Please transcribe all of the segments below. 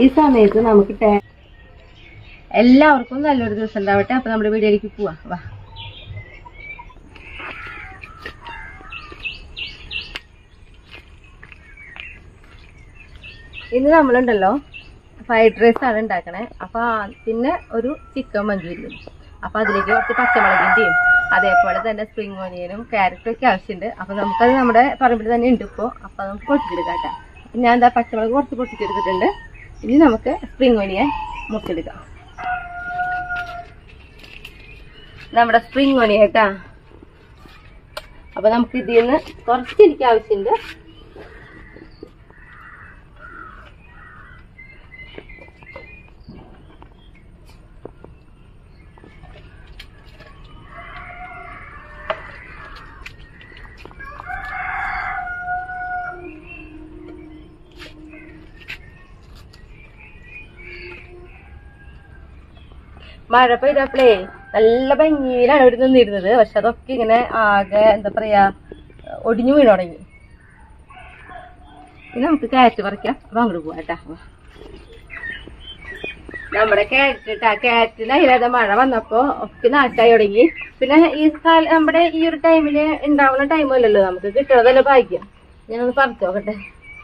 ഈ സമയത്ത് നമുക്ക് ടേ എല്ലാവർക്കും നല്ലൊരു ദിവസം ഉണ്ടാവട്ടെ അപ്പൊ നമ്മുടെ വീഡിയോയിലേക്ക് പോവാ വാ ഇന്ന് നമ്മളുണ്ടല്ലോ ഫ്രൈഡ് റൈസ് ആണ് ഉണ്ടാക്കണേ അപ്പൊ ആ- പിന്നെ ഒരു ചിക്കൻ മഞ്ചൂരിയും അപ്പൊ അതിലേക്ക് കുറച്ച് പച്ചമുളകിന്റെയും അതേപോലെ തന്നെ സ്പ്രിംഗ് ഓനിയനും ക്യാരറ്റും ഒക്കെ ആവശ്യമുണ്ട് അപ്പൊ നമുക്കത് നമ്മുടെ പറമ്പിൽ തന്നെ ഉണ്ട് ഇപ്പോൾ അപ്പൊ നമുക്ക് പൊട്ടിച്ചെടുക്കാം കേട്ടോ അപ്പൊ ഞാൻ എന്താ പച്ചമുളക് കുറച്ച് പൊട്ടിച്ചെടുത്തിട്ടുണ്ട് ഇനി നമുക്ക് സ്പ്രിംഗ് ഓനിയൻ മുറിച്ചെടുക്കാം നമ്മുടെ സ്പ്രിംഗ് ഓണിയൻ കേട്ടാ അപ്പൊ നമുക്ക് ഇതിൽ നിന്ന് കുറച്ച് എനിക്ക് ആവശ്യമുണ്ട് മഴ പെയ്തപ്പോഴേ നല്ല ഭംഗിയിലാണ് ഇവിടെ നിന്നിരുന്നത് പക്ഷെ അതൊക്കെ ഇങ്ങനെ ആകെ എന്താ പറയാ ഒടിഞ്ഞു വീണ് തുടങ്ങി ഇനി നമുക്ക് കാറ്റ് പറിക്കാം അപ്പൊ അങ്ങോട്ട് പോവാം കേട്ടാ വാ. നമ്മുടെ കാറ്റ് കേട്ടാ കാറ്റിന് അതിലേത മഴ വന്നപ്പോ ഒക്കെ നാശായി തുടങ്ങി പിന്നെ ഈ കാല നമ്മുടെ ഈ ഒരു ടൈമില് ഉണ്ടാവുന്ന ടൈമല്ലല്ലോ നമുക്ക് കിട്ടണതല്ലേ ഭാഗ്യം ഞാനൊന്ന് പറിച്ചു നോക്കട്ടെ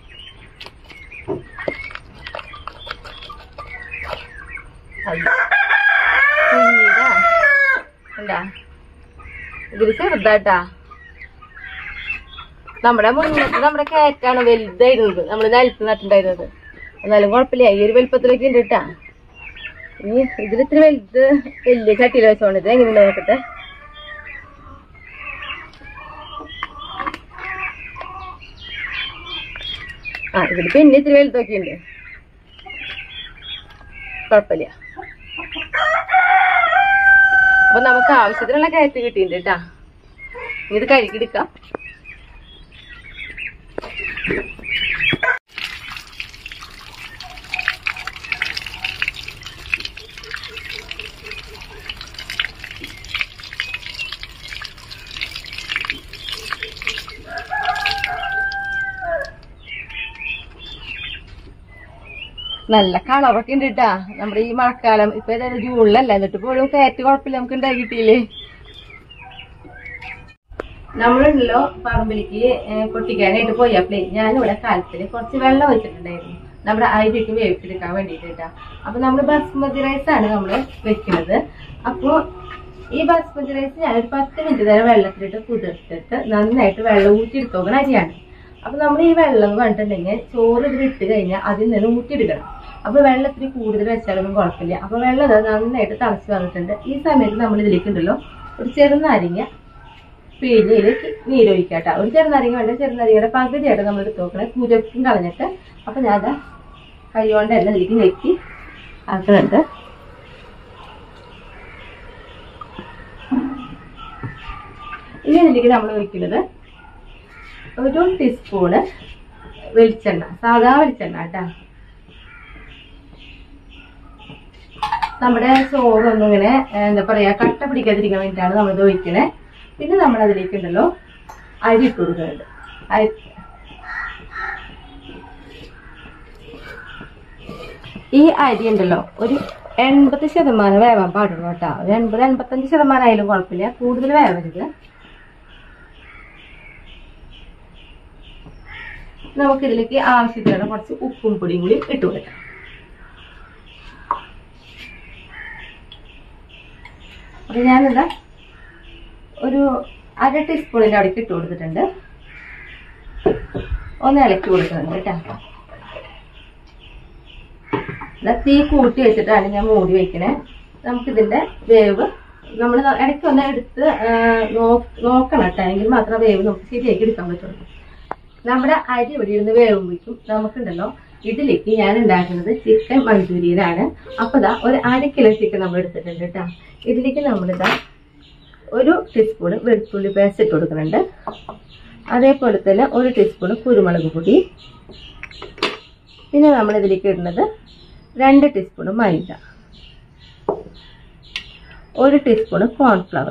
അയ്യോ. കുഞ്ഞിതാ എന്താ ഇതിൽ ചെറുതാട്ടാ നമ്മുടെ മുന്നത്ത് നമ്മുടെ കയറ്റാണ് വലുതായിരുന്നത് നമ്മൾ നിലത്ത് നട്ടുണ്ടായിരുന്നത് എന്നാലും കുഴപ്പമില്ല ഈ ഒരു വലുപ്പത്തിലൊക്കെ ഉണ്ട് കേട്ടാ ഇനി ഇതിൽ ഇത്തിരി വലുത് വലിയ ചട്ടിയിൽ വെച്ചോണ്ട് ഇത് എങ്ങനെയുണ്ട് നോക്കട്ടെ ആ ഇതിൽ പിന്നെ ഇത്തിരി വലുതൊക്കെ ഉണ്ട് കുഴപ്പമില്ല അപ്പൊ നമുക്ക് ആവശ്യത്തിനുള്ള കയറ്റ് കിട്ടിയിട്ടുണ്ട് കേട്ടാ ഇത് കഴുകിയെടുക്കാം നല്ല കളറൊക്കെ ഉണ്ട് കേട്ടാ നമ്മുടെ ഈ മഴക്കാലം ഇപ്പൊ ഏതായാലും ജൂണിലല്ല എന്നിട്ട് പോലും കയറ്റ് കുഴപ്പമില്ല നമുക്ക് ഉണ്ടായി കിട്ടിയില്ലേ നമ്മളുണ്ടല്ലോ പറമ്പിലേക്ക് ഏഹ്, പൊട്ടിക്കാനായിട്ട് പോയപ്പോഴേ ഞാനിവിടെ കാലത്തില് കുറച്ച് വെള്ളം വെച്ചിട്ടുണ്ടായിരുന്നു നമ്മുടെ അരിയൊക്കെ വേവിച്ചെടുക്കാൻ വേണ്ടിയിട്ട് കേട്ടാ അപ്പൊ നമ്മൾ ബസ്മതി റൈസ് ആണ് നമ്മൾ വെക്കുന്നത് അപ്പോ ഈ ബസ്മതി റൈസ് ഞാനൊരു പത്ത് മിനിറ്റ് നേരം വെള്ളത്തിലിട്ട് കുതിർത്തിട്ട് നന്നായിട്ട് വെള്ളം ഊറ്റിയെടുത്ത് നോക്കണ അരിയാണ് അപ്പൊ നമ്മൾ ഈ വെള്ളം എന്ന് പറഞ്ഞിട്ടുണ്ടെങ്കിൽ ചോറ് ഇതിൽ ഇട്ട് കഴിഞ്ഞാൽ അതിൽ നിന്ന് ഊറ്റിയെടുക്കണം അപ്പൊ വെള്ളത്തിന് കൂടുതൽ വെച്ചാലൊന്നും കുഴപ്പമില്ല അപ്പൊ വെള്ളം ദാ നന്നായിട്ട് തിളച്ച് വന്നിട്ടുണ്ട് ഈ സമയത്ത് നമ്മൾ ഇതിലേക്ക് ഉണ്ടല്ലോ ഒരു ചെറുനാരങ്ങ പിഴിഞ്ഞിലേക്ക് നീരൊഴിക്കാട്ടോ ഒരു ചെറുനാരങ്ങ വേണ്ട ചെറുനാരങ്ങയുടെ പകുതിയായിട്ട് നമ്മൾ എടുത്ത് നോക്കണേ കുരക്കും കളഞ്ഞിട്ട് അപ്പൊ ഞാൻ ദാ കൈ കൊണ്ട് എല്ലാം ഇതിലേക്ക് ഞെക്കി ആക്കുന്നുണ്ട് ഇനി ഇതിലേക്ക് നമ്മൾ ഒഴിക്കുന്നത് ഒരു ടീസ്പൂണ് വെളിച്ചെണ്ണ സാധാ വെളിച്ചെണ്ണ കേട്ടാ നമ്മുടെ ചോറൊന്നും ഇങ്ങനെ ഏഹ്, എന്താ പറയാ കട്ട പിടിക്കാതിരിക്കാൻ വേണ്ടിയിട്ടാണ് നമ്മളിത് ഒഴിക്കണേ പിന്നെ നമ്മൾ അതിലേക്ക് ഉണ്ടല്ലോ അരി ഇട്ട് കൊടുക്കുന്നുണ്ട് അരി ഈ അരി ഉണ്ടല്ലോ ഒരു എൺപത് ശതമാനം വേവാൻ പാടുള്ളൂ കേട്ടോ ഒരു എൺപത് എൺപത്തഞ്ച് ശതമാനം ആയാലും കുഴപ്പമില്ല കൂടുതൽ വേവരുത് നമുക്ക് ഇതിലേക്ക് ആവശ്യത്തിനുള്ള കുറച്ച് ഉപ്പും പൊടിയും കൂടി ഇട്ട് കൊടുക്കാം അപ്പൊ ഞാനെന്താ ഒരു അര ടീസ്പൂണിന്റെ അവിടേക്ക് ഇട്ട് കൊടുത്തിട്ടുണ്ട് ഒന്ന് ഇളക്കി കൊടുക്കുന്നുണ്ട് കേട്ടോ ദാ തീ കൂട്ടി വെച്ചിട്ടാണ് ഞാൻ മൂടി വെക്കണേ നമുക്കിതിന്റെ വേവ് നമ്മൾ ഇടയ്ക്ക് ഒന്ന് എടുത്ത് ആ, നോ- നോക്കണം കേട്ടോ എങ്കിൽ മാത്രമേ വേവ് നമുക്ക് ശരിയാക്കി എടുക്കാൻ പറ്റുള്ളൂ നമ്മുടെ അരി ഇവിടെ ഇരുന്ന് വേവുമ്പോഴേക്കും നമുക്കുണ്ടല്ലോ ഇതിലേക്ക് ഞാൻ ഉണ്ടാക്കുന്നത് ചിക്കൻ മഞ്ചൂരിയനാണ് അപ്പൊ ദാ ഒരു അര കിലോ ചിക്കൻ നമ്മൾ എടുത്തിട്ടുണ്ട് കേട്ടോ ഇതിലേക്ക് നമ്മളിതാ ഒരു ടീസ്പൂൺ വെളുത്തുള്ളി പേസ്റ്റ് ഇട്ട് കൊടുക്കുന്നുണ്ട് അതേപോലെ തന്നെ ഒരു ടീസ്പൂൺ കുരുമുളക് പൊടി പിന്നെ നമ്മൾ ഇതിലേക്ക് ഇടുന്നത് രണ്ട് ടീസ്പൂൺ മൈദ ഒരു ടീസ്പൂൺ കോൺഫ്ലവർ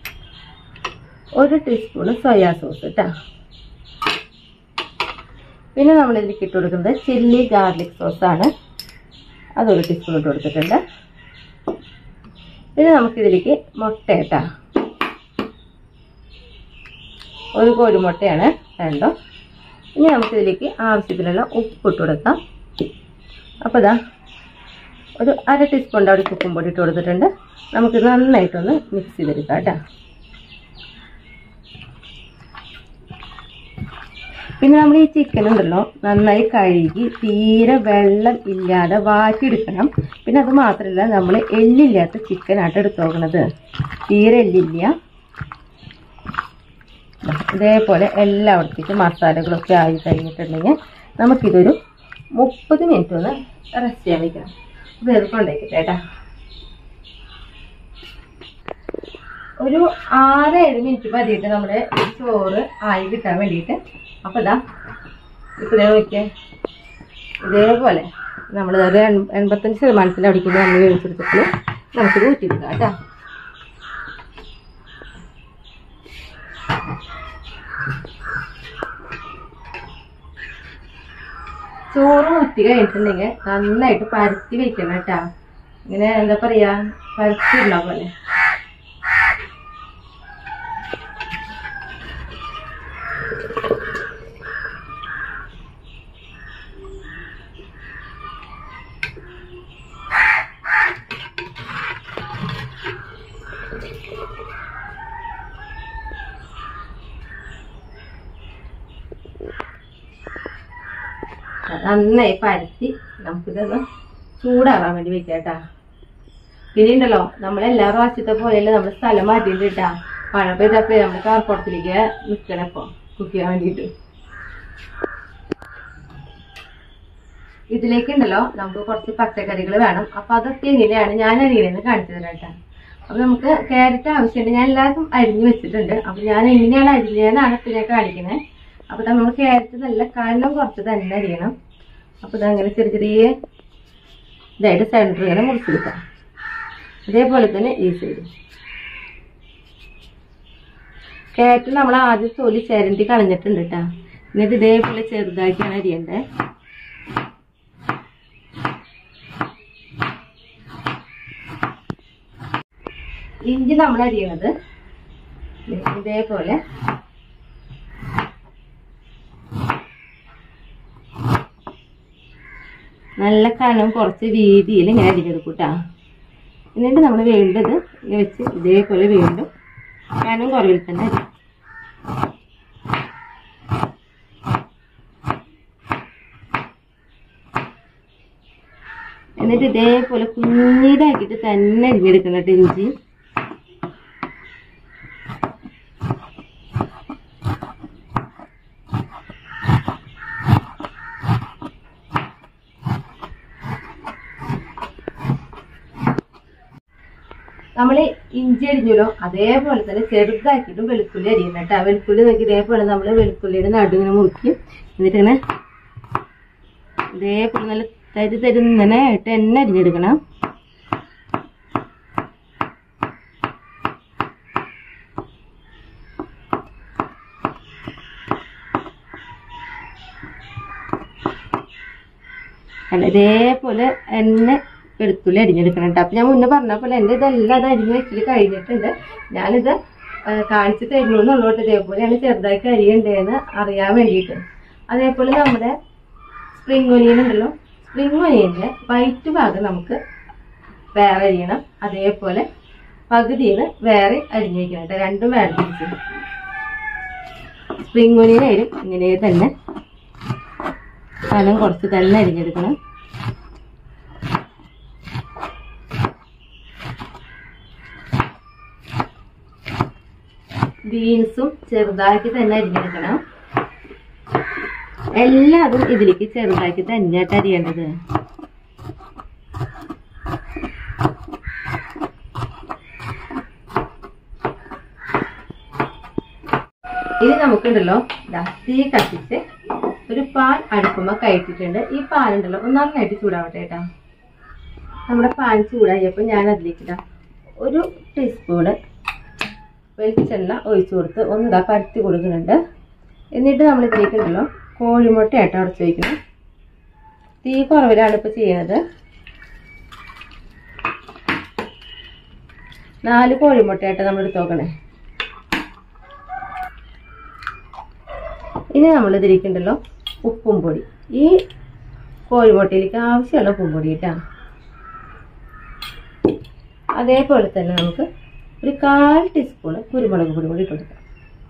ഒരു ടീസ്പൂൺ സോയാ സോസ് കേട്ടോ പിന്നെ നമ്മൾ ഇതിലേക്ക് ഇട്ട് കൊടുക്കുന്നത് ചില്ലി ഗാർലിക് സോസാണ് അതൊരു ടീസ്പൂൺ ഇട്ട് കൊടുത്തിട്ടുണ്ട് പിന്നെ നമുക്കിതിലേക്ക് മുട്ട ഇട്ടാ ഒരു കോഴിമുട്ടയാണ് രണ്ടോ ഇനി നമുക്കിതിലേക്ക് ആവശ്യത്തിനുള്ള ഉപ്പ് ഇട്ട് കൊടുക്കാം അപ്പോൾ ഇതാ ഒരു അര ടീസ്പൂൺ അവിടെ ഉപ്പും പൊടി ഇട്ട് കൊടുത്തിട്ടുണ്ട് നമുക്ക് നന്നായിട്ടൊന്ന് മിക്സ് ചെയ്തെടുക്കാം കേട്ടോ പിന്നെ നമ്മൾ ഈ ചിക്കൻ ഉണ്ടല്ലോ നന്നായി കഴുകി തീരെ വെള്ളം ഇല്ലാതെ വാറ്റിയെടുക്കണം പിന്നെ അത് മാത്രമല്ല നമ്മൾ എല്ലില്ലാത്ത ചിക്കനായിട്ട് എടുത്ത് നോക്കണത് തീരെ എല്ലില്ല ഇതേപോലെ എല്ലായിടത്തേക്കും മസാലകളൊക്കെ ആയി കഴിഞ്ഞിട്ടുണ്ടെങ്കിൽ നമുക്കിതൊരു മുപ്പത് മിനിറ്റ് ഒന്ന് റെസ്റ്റ് ചെയ്യാൻ വയ്ക്കണം വേർപ്പുണ്ടാക്കിട്ടെ കേട്ടാ ഒരു ആറ് ഏഴ് മിനിറ്റ് മതിയിട്ട് നമ്മുടെ ഈ ചോറ് ആയി കിട്ടാൻ വേണ്ടിയിട്ട് അപ്പോൾ ഇതാ ഇപ്പോൾ ഇതേ നോക്കിയേ ഇതേപോലെ നമ്മൾ ഒരു എൺ- എൺപത്തഞ്ച് ശതമാനത്തിൽ അടിക്കുന്നത് നമ്മൾ വേവിച്ചെടുത്തിട്ട് നമുക്കിത് ഊറ്റിയെടുക്കാം കേട്ടോ ചോറ് ഊറ്റി കഴിഞ്ഞിട്ടുണ്ടെങ്കിൽ നന്നായിട്ട് പരത്തി വെക്കണം കേട്ടാ ഇങ്ങനെ എന്താ പറയാ പരത്തിയിടണ പോലെ നന്നായി പരത്തി നമുക്കിതൊന്ന് ചൂടാവാൻ വേണ്ടി വെക്കാം കേട്ടാ പിന്നെ ഉണ്ടല്ലോ നമ്മൾ എല്ലാ പ്രാവശ്യത്തെ പോലെയല്ല നമ്മൾ സ്ഥലം മാറ്റിയിട്ട് കേട്ടാ മഴ പെയ്തപ്പോ നമ്മൾ കാർപ്പുറത്തിലേക്ക് നിൽക്കണം ഇപ്പൊ കുക്ക് ചെയ്യാൻ വേണ്ടിയിട്ട് ഇതിലേക്ക് ഉണ്ടല്ലോ നമുക്ക് കുറച്ച് പച്ചക്കറികൾ വേണം അപ്പൊ അതൊക്കെ എങ്ങനെയാണ് ഞാൻ അരിയണെന്ന് കാണിച്ചു തരാം കേട്ടാ അപ്പൊ നമുക്ക് ക്യാരറ്റ് ആവശ്യമുണ്ട് ഞാൻ എല്ലാവർക്കും അരിഞ്ഞു വെച്ചിട്ടുണ്ട് അപ്പൊ ഞാൻ എങ്ങനെയാണ് അരിഞ്ഞതെന്നാണ് ഇപ്പൊ ഞാൻ കാണിക്കുന്നത് അപ്പൊ നമ്മൾ ക്യാരറ്റ് നല്ല കനം കുറച്ച് തന്നെ അരിയണം അപ്പൊ ഇതങ്ങനെ ചെറിയ ചെറിയ ഇതായിട്ട് സെൻറ്റർ ഇങ്ങനെ മുറിച്ചെടുക്കാം അതേപോലെ തന്നെ ഈ സൈഡ് ക്യാരറ്റ് നമ്മൾ ആദ്യം തൊലി ചിരണ്ടി കളഞ്ഞിട്ടുണ്ട് കേട്ടാ എന്നിട്ട് ഇതേപോലെ ചെറുതാക്കിയാണ് അരിയണ്ടേ ഇഞ്ചി നമ്മൾ അരിയണത് ഇതേപോലെ നല്ല കനം കുറച്ച് വീതിയിൽ ഇങ്ങനെ അരിഞ്ഞെടുക്കും കേട്ടോ എന്നിട്ട് നമ്മൾ വേണ്ടത് ഇങ്ങനെ വെച്ച് ഇതേപോലെ വീണ്ടും കനം കുറവിൽ തന്നെ അരി എന്നിട്ട് ഇതേപോലെ കുഞ്ഞിതാക്കിയിട്ട് തന്നെ അരിഞ്ഞെടുക്കണം കേട്ടോ ഇഞ്ചി നമ്മൾ ഇഞ്ചി അരിഞ്ഞല്ലോ അതേപോലെ തന്നെ ചെറുതാക്കിയിട്ടും വെളുത്തുള്ളി അരിയണം കേട്ടോ വെളുത്തുള്ളി നോക്കി ഇതേപോലെ നമ്മൾ വെളുത്തുള്ളിയുടെ നടുവിങ്ങനെ മുറിക്കും എന്നിട്ട് ഇങ്ങനെ ഇതേപോലെ നല്ല തരി തരുന്നനെ ആയിട്ട് എണ്ണ അരിഞ്ഞെടുക്കണം അല്ല ഇതേപോലെ എണ്ണ വെളുത്തുള്ളി അരിഞ്ഞെടുക്കണം കേട്ടോ അപ്പം ഞാൻ മുന്നേ പറഞ്ഞ പോലെ എൻ്റെ ഇതെല്ലാം അത് അരിഞ്ഞ് വെച്ചിട്ട് കഴിഞ്ഞിട്ടുണ്ട് ഞാനിത് ആ, കാണിച്ച് തരുന്നു എന്നുള്ളോട്ട് ഇതേപോലെയാണ് ചെറുതാക്കി അരിയണ്ടേന്ന് അറിയാൻ വേണ്ടിയിട്ട് അതേപോലെ നമ്മുടെ സ്പ്രിംഗ് ഒനിയൻ ഉണ്ടല്ലോ സ്പ്രിംഗ് ഒനിയൻ്റെ വൈറ്റ് ഭാഗം നമുക്ക് വേറെ അരിയണം അതേപോലെ പകുതിയിൽ വേറെ അരിഞ്ഞ് വെക്കണം കേട്ടോ രണ്ടും വേറെ തിരിച്ച് സ്പ്രിംഗ് ഒനിയനായാലും ഇങ്ങനെ തന്നെ കനം കുറച്ച് തന്നെ അരിഞ്ഞെടുക്കണം ബീൻസും ചെറുതാക്കി തന്നെ അരിഞ്ഞെടുക്കണം എല്ലാതും ഇതിലേക്ക് ചെറുതാക്കി തന്നെയായിട്ട് അരിയേണ്ടത് ഇനി നമുക്കുണ്ടല്ലോ ദാ തീ കത്തിച്ച് ഒരു പാൻ അടുക്കുമ്പോൾ കയറ്റിട്ടുണ്ട് ഈ പാലുണ്ടല്ലോ ഒന്ന് നന്നായിട്ട് ചൂടാവട്ടെ കേട്ടോ നമ്മുടെ പാൻ ചൂടായപ്പോൾ ഞാൻ അതിലേക്ക് ഇടാം ഒരു ടീസ്പൂണ് വെളിച്ചെണ്ണ ഒഴിച്ചു കൊടുത്ത് ഒന്ന് ഇതാ പരത്തി കൊടുക്കുന്നുണ്ട് എന്നിട്ട് നമ്മൾ ഇതിലേക്ക് ഉണ്ടല്ലോ കോഴിമുട്ടയായിട്ട് ഉടച്ച് വയ്ക്കണം തീ കുറവിലാണ് ഇപ്പോൾ ചെയ്യുന്നത് നാല് കോഴിമുട്ടയായിട്ട് നമ്മൾ എടുത്ത് നോക്കണേ ഇനി നമ്മൾ ഇതിരിക്കണ്ടല്ലോ ഉപ്പും പൊടി ഈ കോഴിമുട്ടയിലേക്ക് ആവശ്യമുള്ള ഉപ്പും പൊടി ഇട്ടാ അതേപോലെ തന്നെ നമുക്ക് ഒരു കാൽ ടീസ്പൂണ് കുരുമുളക് പൊടി കൂടി ഇട്ട് കൊടുക്കാം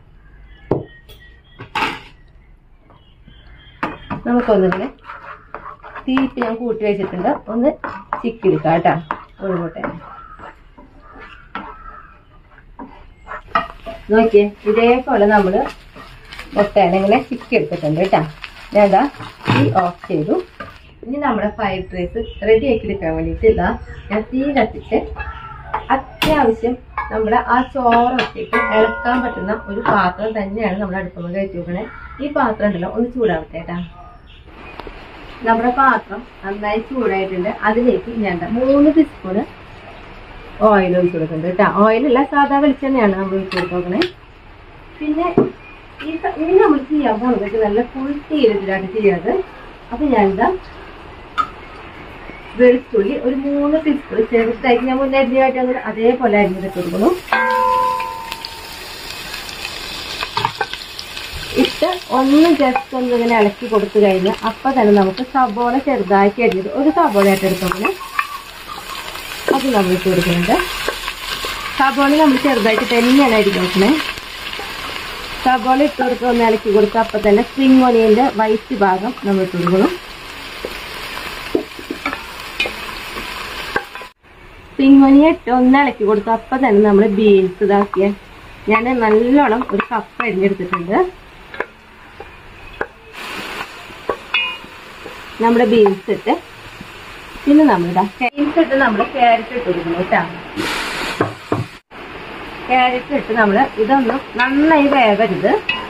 നമുക്കൊന്നിങ്ങനെ തീപ്പ് ഞാൻ കൂട്ടി വെച്ചിട്ടുണ്ട് ഒന്ന് ചിക്കിയെടുക്കാം കേട്ടോ കോഴിമുട്ട നോക്കിയേ ഇതേപോലെ നമ്മൾ മുട്ടേനെ ഇങ്ങനെ ചിക്കി എടുത്തിട്ടുണ്ട് കേട്ടോ ഞാൻ ഇതാ തീ ഓഫ് ചെയ്തു ഇനി നമ്മുടെ ഫ്രൈഡ് റൈസ് റെഡി ആക്കി എടുക്കാൻ വേണ്ടിയിട്ട് ഇതാ ഞാൻ തീ കത്തിച്ച് അത്യാവശ്യം നമ്മുടെ ആ ചോറൊക്കെ ഇട്ട് ഇളക്കാൻ പറ്റുന്ന ഒരു പാത്രം തന്നെയാണ് നമ്മൾ അടുപ്പുമ്പോൾ കയറ്റി വെക്കണേ ഈ പാത്രം ഉണ്ടല്ലോ ഒന്ന് ചൂടാവട്ടെ കേട്ടാ നമ്മുടെ പാത്രം നന്നായി ചൂടായിട്ടുണ്ട് അതിലേക്ക് ഞാൻ ദാ മൂന്ന് ടീസ്പൂണ് ഓയിൽ ഒഴിച്ച് കൊടുക്കുന്നുണ്ട് കേട്ടോ ഓയിലല്ല സാധാ വെളിച്ചെണ്ണയാണ് നമ്മൾ ഒഴിച്ച് കൊടുക്കണേ പിന്നെ ഈ സ- ഇനി നമ്മൾ ചെയ്യാൻ പോകുന്നത് നല്ല ഫുൾ തീരത്തിലാണ് ചെയ്യാത് അപ്പൊ ഞാനിതാ വെളുത്തുള്ളി ഒരു മൂന്ന് ടീസ്പൂൺ ചെറുതായിട്ട് ഞാൻ മുന്നേ അരിഞ്ഞായിട്ട് അതേപോലെ അരിഞ്ഞിട്ട് കൊടുക്കുന്നു ഇട്ട് ഒന്ന് ജസ്റ്റ് ഒന്ന് ഇങ്ങനെ ഇളക്കി കൊടുത്തു കഴിഞ്ഞാൽ അപ്പൊ തന്നെ നമുക്ക് സബോള ചെറുതാക്കി അരിഞ്ഞത് ഒരു സബോള ആയിട്ട് എടുത്തോളൂ അത് നമ്മൾ ഇട്ട് കൊടുക്കുന്നുണ്ട് സബോള നമ്മൾ ചെറുതായിട്ട് തന്നെയാണ് അരിഞ്ഞ് നോക്കണേ സബോള ഇട്ട് കൊടുക്കുക ഒന്ന് ഇളക്കി കൊടുക്കുക അപ്പൊ തന്നെ സ്പ്രിംഗ് ഒനിയന്റെ വൈറ്റ് ഭാഗം നമ്മൾ ഇട്ട് കൊടുക്കണം സ്പ്രിംഗ് ഒനിയൻ ഇട്ട് ഒന്ന് ഇളക്കി കൊടുക്കുക അപ്പൊ തന്നെ നമ്മൾ ബീൻസ് ഇതാക്കിയ ഞാൻ നല്ലോണം ഒരു കപ്പ് അരിഞ്ഞെടുത്തിട്ടുണ്ട് നമ്മുടെ ബീൻസ് ഇട്ട് പിന്നെ നമ്മളിതാ ബീൻസ് ഇട്ട് നമ്മൾ ക്യാരറ്റ് ഇട്ട് കൊടുക്കണം കേട്ടോ ക്യാരറ്റ് ഇട്ട് നമ്മൾ ഇതൊന്നും നന്നായി വേവരുത്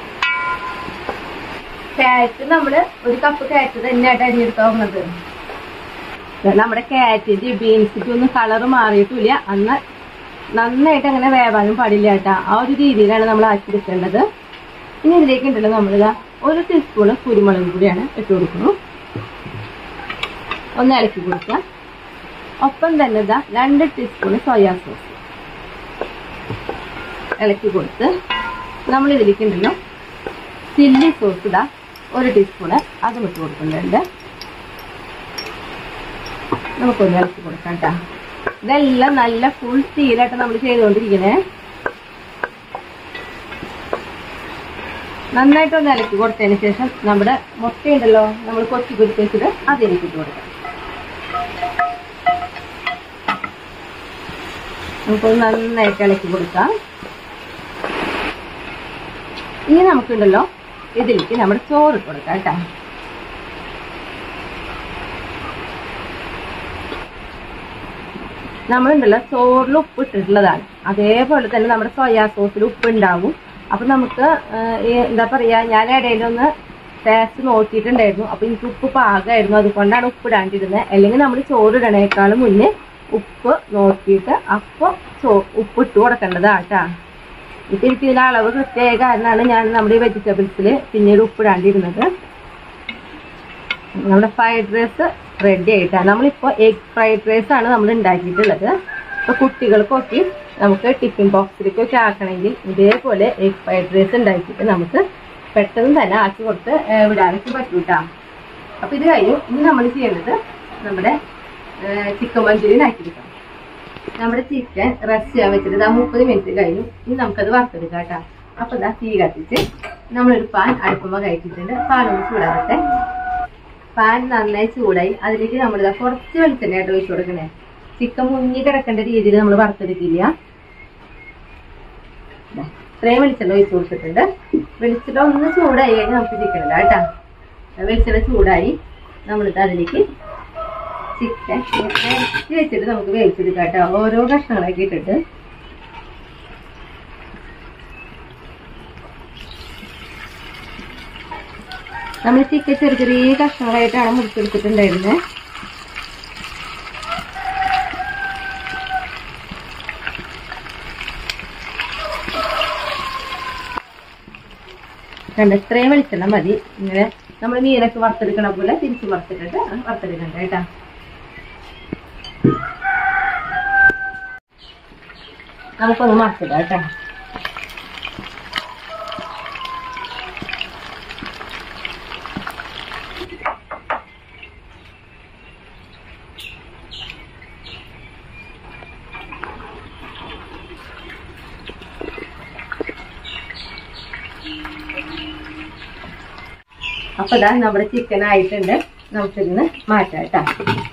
ക്യാരറ്റ് നമ്മൾ ഒരു കപ്പ് ക്യാരറ്റ് തന്നെയായിട്ട് അരിഞ്ഞെടുക്കാവുന്നത് നമ്മുടെ ക്യാരറ്റിന്റെ ബീൻസിന്റെ ഒന്നും കളർ മാറിയിട്ടില്ല അന്ന് നന്നായിട്ട് അങ്ങനെ വേവാനും പാടില്ല കേട്ടാ ആ ഒരു രീതിയിലാണ് നമ്മൾ ആക്കിയെടുക്കേണ്ടത് ഇനി ഇതിലേക്ക് ഉണ്ടല്ലോ നമ്മളിതാ ഒരു ടീസ്പൂണ് കുരുമുളക് പൊടിയാണ് ഇട്ട് കൊടുക്കുന്നു ഒന്ന് ഇളക്കി കൊടുക്കുക ഒപ്പം തന്നെ ഇതാ രണ്ട് ടീസ്പൂൺ സോയാ സോസ് ഇളക്കി കൊടുത്ത് നമ്മൾ ഇതിലേക്ക് ഉണ്ടല്ലോ ചില്ലി സോസ് ഇതാ ഒരു ടീസ്പൂണ് അതും ഇട്ട് കൊടുക്കുന്നുണ്ട് നമുക്കൊന്ന് ഇളക്കി കൊടുക്കാം കേട്ടോ ഇതെല്ലാം നല്ല ഫുൾ തീയിലായിട്ട് നമ്മൾ ചെയ്തുകൊണ്ടിരിക്കണേ നന്നായിട്ടൊന്ന് ഇളക്കി കൊടുത്തതിന് ശേഷം നമ്മുടെ മുട്ടയുണ്ടല്ലോ നമ്മൾ കൊത്തി കുത്തി വെച്ചിട്ട് അതിലേക്ക് ഇട്ട് കൊടുക്കാം നമുക്കൊന്ന് നന്നായിട്ട് ഇളക്കി കൊടുക്കാം ഇനി നമുക്കുണ്ടല്ലോ ഇതിലേക്ക് നമ്മുടെ ചോറ് ഇട്ട് കൊടുക്കാം കേട്ടോ നമ്മളുണ്ടല്ലോ ചോറിൽ ഉപ്പ് ഇട്ടിട്ടുള്ളതാണ് അതേപോലെ തന്നെ നമ്മുടെ സോയാ സോസിൽ ഉപ്പ് ഉണ്ടാവും അപ്പൊ നമുക്ക് ഏഹ്, ഈ എന്താ പറയാ ഞാൻ ഇടയിലൊന്ന് ടേസ്റ്റ് നോക്കിയിട്ടുണ്ടായിരുന്നു അപ്പൊ എനിക്ക് ഉപ്പ് പാകമായിരുന്നു അതുകൊണ്ടാണ് ഉപ്പ് ഇടാണ്ടിരുന്നത് അല്ലെങ്കിൽ നമ്മൾ ചോറ് ഇടണേക്കാളും മുന്നേ ഉപ്പ് നോക്കിയിട്ട് അപ്പോൾ ചോ ഉപ്പ് ഇട്ട് കൊടുക്കേണ്ടതാട്ടാ ഇപ്പൊ എനിക്ക് ഇതിന്റെ അളവ് കൃത്യമായ കാരണമാണ് ഞാൻ നമ്മുടെ ഈ വെജിറ്റബിൾസിൽ പിന്നീട് ഉപ്പിടാണ്ടിരുന്നത് നമ്മുടെ ഫ്രൈഡ് റൈസ് റെഡി ആയിട്ടാണ് നമ്മളിപ്പോൾ എഗ് ഫ്രൈഡ് റൈസ് ആണ് നമ്മൾ ഉണ്ടാക്കിയിട്ടുള്ളത് ഇപ്പൊ കുട്ടികൾക്കൊക്കെ നമുക്ക് ടിഫിൻ ബോക്സിലേക്കൊക്കെ ആക്കണമെങ്കിൽ ഇതേപോലെ എഗ് ഫ്രൈഡ് റൈസ് ഉണ്ടാക്കിയിട്ട് നമുക്ക് പെട്ടെന്ന് തന്നെ ആക്കി കൊടുത്ത് ഏഹ് വിടാനൊക്കെ പറ്റും കേട്ടോ അപ്പൊ ഇത് കഴിഞ്ഞു ഇനി നമ്മൾ ചെയ്യേണ്ടത് നമ്മുടെ ചിക്കൻ മഞ്ചൂരിയൻ ആക്കിയെടുക്കാം നമ്മുടെ ചിക്കൻ റെസ്റ്റ് ചെയ്യാൻ വെച്ചിട്ട് ഇതാ മുപ്പത് മിനിറ്റ് കഴിഞ്ഞു ഇനി നമുക്കത് വറുത്തെടുക്കാം കേട്ടോ അപ്പൊ ഇതാ തീ കത്തിച്ച് നമ്മളൊരു പാൻ അടുപ്പുമ്പോ കഴിച്ചിട്ടുണ്ട് പാൻ ഒന്ന് ചൂടാവട്ടെ പാൻ നന്നായി ചൂടായി അതിലേക്ക് നമ്മളിതാ കുറച്ച് വെളിച്ചെണ്ണയായിട്ട് ഒഴിച്ചു കൊടുക്കണേ ചിക്കൻ മുങ്ങി കിടക്കേണ്ട രീതിയിൽ നമ്മൾ വറുത്തെടുക്കില്ല ദാ, ഇത്രയും വെളിച്ചെണ്ണ ഒഴിച്ചു കൊടുത്തിട്ടുണ്ട് വെളിച്ചെണ്ണ ഒന്ന് ചൂടായി കഴിഞ്ഞാൽ നമുക്ക് ചിക്കൻ ഇടാം കേട്ടാ ദാ വെളിച്ചെണ്ണ ചൂടായി നമ്മളിത് അതിലേക്ക് ചിക്കൻ ഇറച്ചി വെച്ചിട്ട് നമുക്ക് വേവിച്ചെടുക്കാം കേട്ടോ ഓരോ കഷ്ണങ്ങളാക്കി ഇട്ടിട്ട് നമ്മൾ ചിക്കൻ ചെറിയ ചെറിയ കഷ്ണങ്ങളായിട്ടാണ് മുറിച്ചെടുത്തിട്ടുണ്ടായിരുന്നത് കണ്ട ഇത്രയും വെളിച്ചെണ്ണ മതി ഇങ്ങനെ നമ്മൾ മീനൊക്കെ വറുത്തെടുക്കണ പോലെ തിരിച്ച് വറുത്തിട്ടിട്ട് വറുത്തെടുക്കണ്ട കേട്ടാ നമുക്കൊന്ന് മറച്ചിടാം കേട്ടോ അപ്പൊ ഇതാ നമ്മുടെ ചിക്കൻ ആയിട്ടുണ്ട് നമുക്കിതിന്ന് മാറ്റാം കേട്ടോ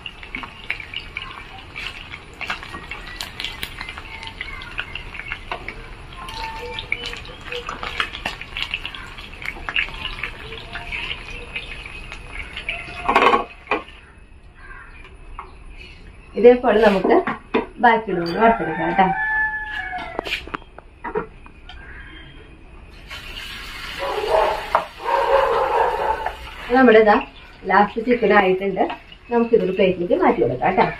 ഇതേപോലെ നമുക്ക് ബാക്കിയുള്ളത് വറുത്തെടുക്കാം കേട്ടോ നമ്മുടെ ഇതാ ലാസ്റ്റ് ചിക്കൻ ആയിട്ടുണ്ട് നമുക്ക് ഇതൊരു പ്ലേറ്റിലേക്ക് മാറ്റി കൊടുക്കാം കേട്ടോ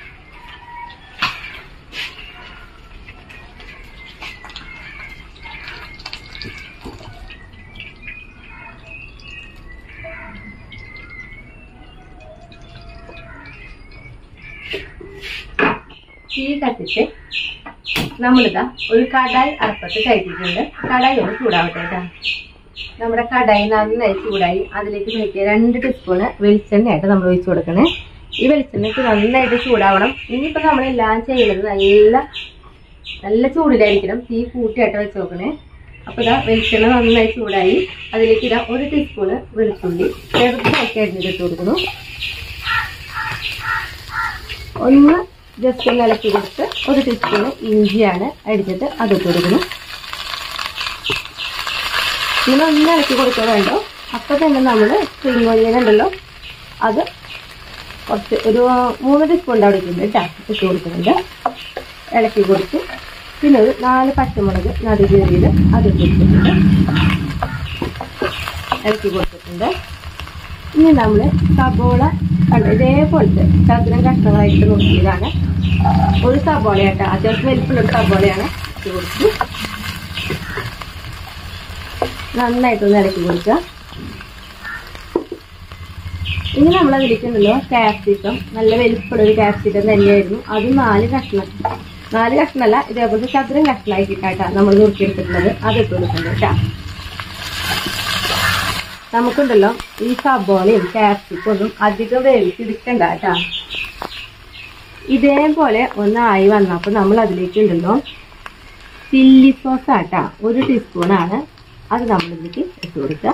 തീ കത്തിച്ച് നമ്മളിതാ ഒരു കടായി അടപ്പത്ത് കയറ്റിയിട്ടുണ്ട് കടായി ഒന്ന് ചൂടാവട്ടെ കേട്ടോ നമ്മുടെ കടായി നന്നായി ചൂടായി അതിലേക്ക് നോക്കിയ രണ്ട് ടീസ്പൂണ് വെളിച്ചെണ്ണയായിട്ട് നമ്മൾ ഒഴിച്ചു കൊടുക്കണേ ഈ വെളിച്ചെണ്ണയ്ക്ക് നന്നായിട്ട് ചൂടാവണം ഇനിയിപ്പോ നമ്മളെല്ലാം ചെയ്യുന്നത് നല്ല നല്ല ചൂടിലായിരിക്കണം തീ കൂട്ടിയായിട്ട് വെച്ച് നോക്കണേ അപ്പൊ ഇതാ വെളിച്ചെണ്ണ നന്നായി ചൂടായി അതിലേക്ക് ഇതാ ഒരു ടീസ്പൂണ് വെളുത്തുള്ളി ചെറുതാക്കി അരിഞ്ഞിട്ട് കൊടുക്കുന്നു ഒന്ന് ജസ്റ്റ് ഒന്ന് ഇളക്കി കൊടുത്ത് ഒരു ടീസ്പൂണ് ഇഞ്ചിയാണ് അടിച്ചിട്ട് അതിട്ട് കൊടുക്കുന്നു ഇങ്ങനെ ഒന്ന് ഇളക്കി കൊടുക്കുക വേണ്ടോ അപ്പൊ തന്നെ നമ്മൾ സ്പ്രിംഗ് ഓനിയൻ ഉണ്ടല്ലോ അത് കുറച്ച് ഒരു മൂന്ന് ടീസ്പൂൺ അവിടെ ഇട്ടുണ്ട് കേട്ടോ ഇട്ട് കൊടുക്കുന്നുണ്ട് ഇളക്കി കൊടുത്ത് പിന്നെ ഒരു നാല് പച്ചമുളക് നടുകീറിയത് അത് ഇട്ട് കൊടുത്തിട്ടുണ്ട് ഇളക്കി കൊടുത്തിട്ടുണ്ട് ഇനി നമ്മൾ സബോള കണ്ട ഇതേപോലത്തെ ചതുരം കഷ്ണങ്ങളായിട്ട് നോക്കിയതാണ് ഒരു സബോളയാട്ടോ അത്യാവശ്യം വലിപ്പമുള്ള ഒരു സബോളയാണ് ഇട്ട് കൊടുത്തു നന്നായിട്ടൊന്ന് ഇളക്കി കൊടുക്കുക ഇനി നമ്മൾ അതിലേക്കുണ്ടല്ലോ ക്യാപ്സിക്കം നല്ല വലിപ്പമുള്ള ഒരു ക്യാപ്സിക്കം തന്നെയായിരുന്നു അത് നാല് കഷ്ണം നാല് കഷ്ണമല്ല ഇതേപോലത്തെ ചതുരം കഷ്ണമാക്കിയിട്ടാട്ടാ നമ്മൾ നുറുക്കിയെടുത്തിട്ടുള്ളത് അത് ഇട്ട് കൊടുക്കുന്നത് കേട്ടാ നമുക്കുണ്ടല്ലോ ഈ സബോളയും ക്യാപ്സിക്കും ഒന്നും അധികം വേവിച്ചെടുക്കണ്ട കേട്ടാ ഇതേപോലെ ഒന്നായി വന്നപ്പോൾ നമ്മൾ അതിലേക്ക് ഉണ്ടല്ലോ ചില്ലി സോസ് ആട്ടാ ഒരു ടീസ്പൂണാണ് അത് നമ്മളിതിലേക്ക് ഇട്ട് കൊടുക്കുക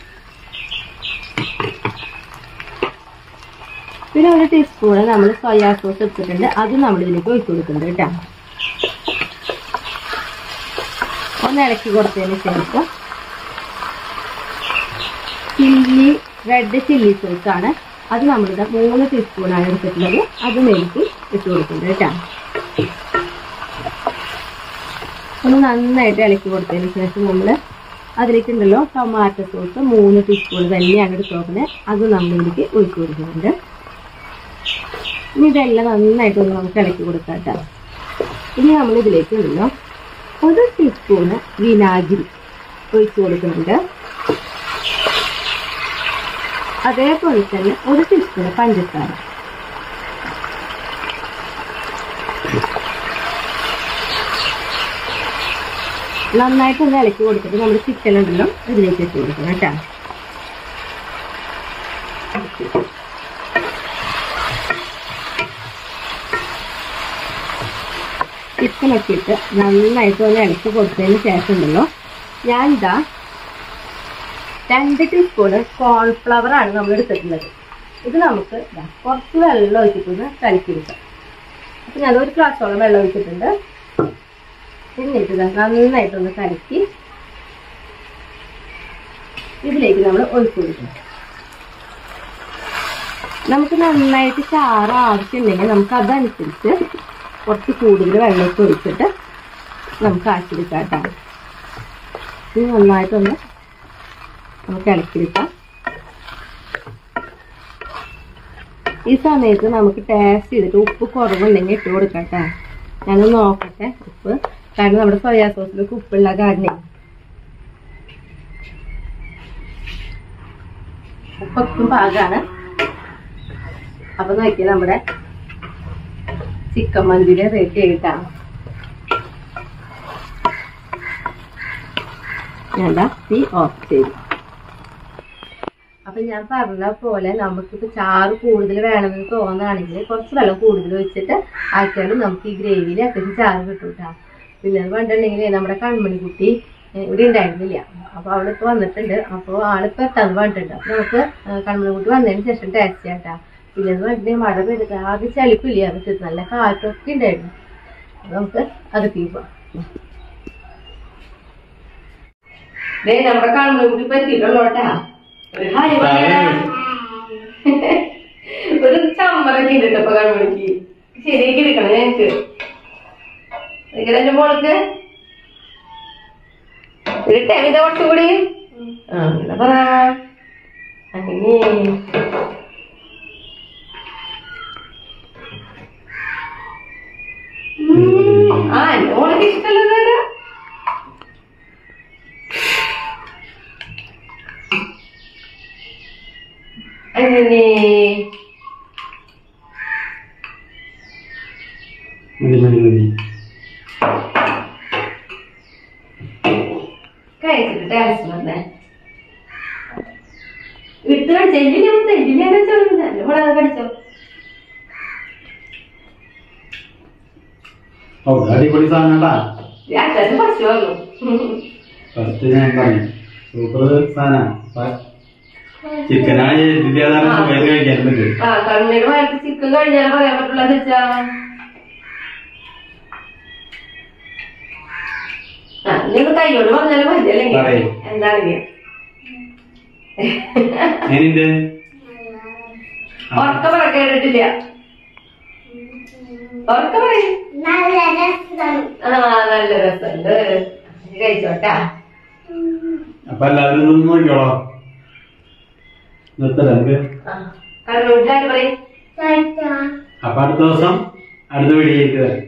പിന്നെ ഒരു ടീസ്പൂണ് നമ്മൾ സോയാ സോസ് എടുത്തിട്ടുണ്ട് അത് നമ്മളിതിലേക്ക് ഒഴിച്ചു കൊടുക്കുന്നുണ്ട് കേട്ടോ ഒന്ന് ഇളക്കി കൊടുത്തതിന് ശേഷം ചില്ലി റെഡ് ചില്ലി സോസ് ആണ് അത് നമ്മളിവിടെ മൂന്ന് ടീസ്പൂണാണ് എടുത്തിട്ടുള്ളത് അത് മേടിച്ച് ഇട്ട് കൊടുക്കുന്നുണ്ട് കേട്ടോ ഒന്ന് നന്നായിട്ട് ഇളക്കി കൊടുത്തതിന് ശേഷം നമ്മൾ അതിലേക്കുണ്ടല്ലോ ടൊമാറ്റോ സോസ് മൂന്ന് ടീസ്പൂൺ തന്നെയാണ് എടുത്ത് നോക്കുന്നത് അത് നമ്മളിലേക്ക് ഒഴിച്ചു കൊടുക്കുന്നുണ്ട് ഇനി ഇതെല്ലാം നന്നായിട്ട് ഒന്ന് നമുക്ക് ഇളക്കി കൊടുക്കാം കേട്ടോ ഇനി നമ്മൾ ഇതിലേക്ക് ഉണ്ടല്ലോ ഒരു ടീസ്പൂണ് വിനാഗിരി ഒഴിച്ചു കൊടുക്കുന്നുണ്ട് അതേപോലെ തന്നെ ഒരു ടീസ്പൂണ് പഞ്ചസാര നന്നായിട്ട് ഒന്ന് ഇളക്കി കൊടുത്തിട്ട് നമ്മൾ ചിക്കൻ ഉണ്ടല്ലോ ഇതിലേക്ക് ഇട്ട് കൊടുക്കണം കേട്ടോ ചിക്കനൊക്കെ ഇട്ട് നന്നായിട്ട് ഒന്ന് ഇളക്കി കൊടുത്തതിന് ശേഷം ഉണ്ടല്ലോ ഞാനിതാ രണ്ട് ടീസ്പൂണ് കോൺഫ്ലവർ ആണ് നമ്മൾ എടുത്തിട്ടുള്ളത് ഇത് നമുക്ക് ദാ കുറച്ച് വെള്ളം ഒഴിച്ചിട്ടൊന്ന് കലക്കിയെടുക്കാം അപ്പം ഞാൻ ഒരു ഗ്ലാസ്സോളം വെള്ളം ഒഴിച്ചിട്ടുണ്ട് എന്നിട്ട് ഇതാ നന്നായിട്ടൊന്ന് കലക്കി ഇതിലേക്ക് നമ്മൾ ഒഴിച്ചു കൊടുക്കണം നമുക്ക് നന്നായിട്ട് ചാറ് ആവശ്യമുണ്ടെങ്കിൽ നമുക്ക് അതനുസരിച്ച് കുറച്ച് കൂടുതൽ വെള്ളമൊക്കെ ഒഴിച്ചിട്ട് നമുക്ക് ആക്കിയെടുക്കാം കേട്ടോ ഇത് നന്നായിട്ടൊന്ന് നമുക്ക് ഇളക്കിയെടുക്കാം ഈ സമയത്ത് നമുക്ക് ടേസ്റ്റ് ചെയ്തിട്ട് ഉപ്പ് കുറവുണ്ടെങ്കിൽ ഇട്ട് കൊടുക്കാം കേട്ടോ ഞാനൊന്ന് നോക്കട്ടെ ഉപ്പ് കാരണം നമ്മുടെ സോയാ സോസിലേക്ക് ഉപ്പുള്ള കാരണേ ഉപ്പൊക്കും പാകാണ് അപ്പൊ നോക്കിയ നമ്മുടെ ചിക്കൻ മന്തിയുടെ റെഡി ആയിട്ടാണ് ഞാൻ ദാ തീ ഓഫ് ചെയ്തു അപ്പൊ ഞാൻ പറഞ്ഞ പോലെ നമുക്കിപ്പോ ചാറ് കൂടുതൽ വേണമെന്ന് തോന്നുകയാണെങ്കിൽ കുറച്ച് വെള്ളം കൂടുതൽ വെച്ചിട്ട് ആക്കിയാൽ നമുക്ക് ഈ ഗ്രേവിയിൽ അത്യാവശ്യം ചാറ് കിട്ടും കേട്ടോ പിന്നെ അത് പറഞ്ഞിട്ടുണ്ടെങ്കിൽ നമ്മുടെ കൺമണിക്കുട്ടി ഏഹ്, ഇവിടെ ഉണ്ടായിരുന്നില്ല അപ്പൊ അവളിപ്പോ വന്നിട്ടുണ്ട് അപ്പൊ ആളിപ്പോ എത്താന്ന് പറഞ്ഞിട്ടുണ്ട് അപ്പൊ നമുക്ക് ഏഹ്, കൺമണിക്കുട്ടി വന്നതിന് ശേഷം ടേസ്റ്റ് ചെയ്യാം കേട്ടോ പിന്നെ എന്ന് പറഞ്ഞിട്ടുണ്ടെങ്കിൽ മഴ പെയ്തിട്ട് ആകെ ചളിപ്പില്ല പറ്റും നല്ല കാറ്റൊക്കെ ഉണ്ടായിരുന്നു അപ്പൊ നമുക്ക് അത് തീർക്കാം ദേ നമ്മുടെ കൺമണിക്കുട്ടി ഇപ്പൊ എത്തിയിട്ടുള്ളൂ കേട്ടാ ഒരു ഹായ് പറയാ. ഒരു ചമ്മറൊക്കെ ഉണ്ട് കേട്ടോ ഇപ്പൊ കൺമണിക്ക് ശരിയാക്കി എടുക്കണം ഞങ്ങക്ക് എങ്ങനെ എന്റെ മോൾക്ക് ഒരു ടെമിത കുറച്ചുകൂടി ആ എന്നാ പറ അങ്ങനെ ഉം. ആ എന്റെ മോൾക്ക് ഇഷ്ടമല്ല അങ്ങനെ മതി മതി മതി കഴിച്ചിട്ട് ടേസ്റ്റ് വന്നേ വിട്ട് കടിച്ചോ എല്ലിനെ മുത്ത എല്ലിനെ കടിച്ചോ ഇവിടെ കടിച്ചോ ഓ അടിപൊളി സാധനട്ടാ അത്യാവശ്യം പശു വന്നു ഫസ്റ്റ് ഞാൻ പറഞ്ഞു സൂപ്പർ സാധന ചിക്കനാണ് വിദ്യാധാരം സുഖമായിട്ട് കഴിക്കാൻ പറ്റും ആ കണ്ണിന് വയറ്റ് ചിക്കൻ കഴിഞ്ഞാലേ പറയാൻ പറ്റുള്ള ചേച്ചാ ആ നിങ്ങൾ കൈയോട് പറഞ്ഞാലും മതി അല്ലെങ്കിൽ പറയ്. എന്താണെങ്കിൽ എങ്ങനെയുണ്ട് ഉറക്ക പറ കേട്ടിട്ടില്ല ഉറക്ക പറയും ആ നല്ല രസമുണ്ട് കഴിച്ചോട്ടാ അപ്പൊ എല്ലാവരും ഒന്ന് നോക്കിയോളോ നിർത്തല നമുക്ക് കണ്ണൂരിലാരും പറയും അപ്പൊ അടുത്ത ദിവസം അടുത്ത വീഡിയോ